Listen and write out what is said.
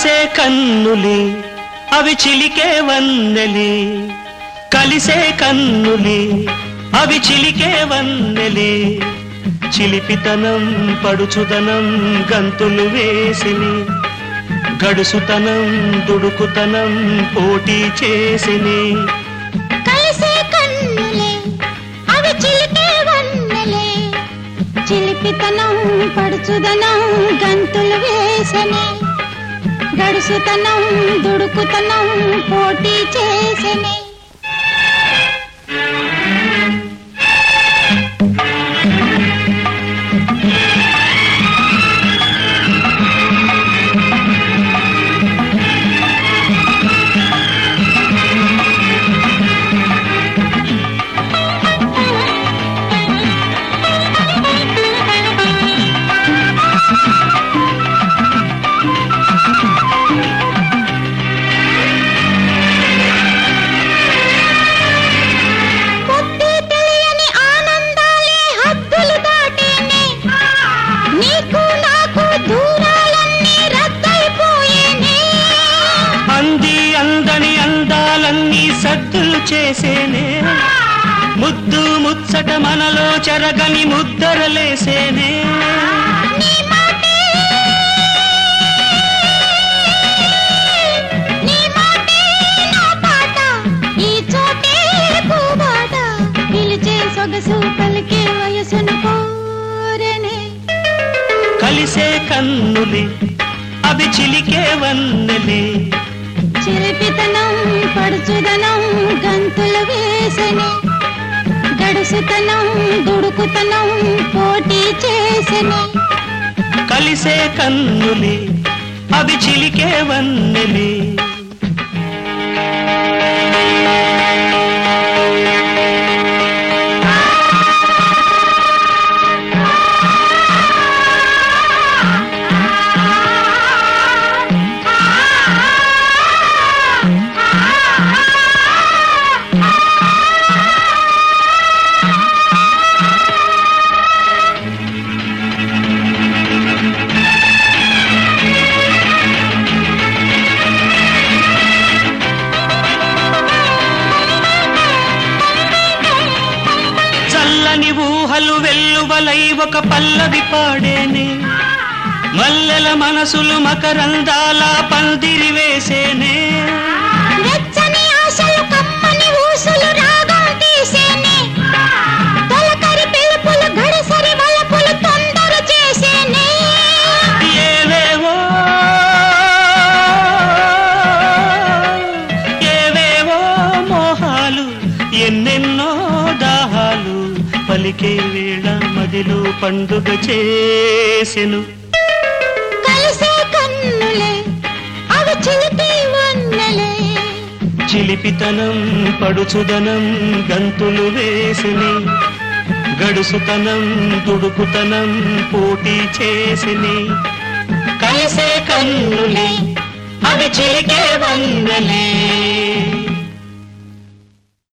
కలిసే కన్నులి అవి చిలికే వన్నెలి కలిసే కన్నులి అవి చిలికే వన్నెలి చిలిపితనం పడుచుదనం గంతులు వేసిని గడుసుతనం దుడుకుతనం పోటీ చేసిని కలిసే కన్నులే అవి చిలికే వన్నెలే చిలిపితనం పడుచుదనం గంతులు వేసనే గడుసుతనం దుడుకుతనం పోటీ చేసనే పొత్తి తెలియని ఆనందాలే హద్దులు దాటేనే నీకు నాకు దూరాలన్నీ రద్దయిపోయేనే అంది అందని అందాలన్నీ సద్దులు చేసేనే ముద్దు ముచ్చట మనలో చెరగని ముద్దరలేసేనే నీ మాటే నీ మాటే నా పాట ఈ చోటే పూబాట పిలిచే సొగసు పలికే వయసును కోరనే కలిసే కన్నులి అవి చిలికే వన్నెలి చిలిపితనం పడుచుదనం గంతులు వేసనే గడుసుతనం దుడుకుతనం పోటీ చేసనే కలిసే కన్నులి అవి చిలికే వన్నెలి చల్లని ఊహలు వెల్లువలై ఒక పల్లవి పాడేనే మల్లెల మనసులు మకరందాల పందిరి వేసేనే వెచ్చని ఆశలు కమ్మని ఊసులు రాగం తీసేనే తొలకరి పిలుపులు గడసరి వలపులు తొందర చేసేనే ఏవేవో ఏవేవో మోహాలు ఎన్నెన్నో దాహాలు పలికే వేళ మదిలో పండుగ చేసెను కలిసే కన్నులే అవి చిలిపి వన్నెలే చిలిపితనం పడుచుదనం గంతులు వేసిని గడుసుతనం దుడుకుతనం పోటీ చేసిని కలిసే కన్నులే అవి చిలికే వందలే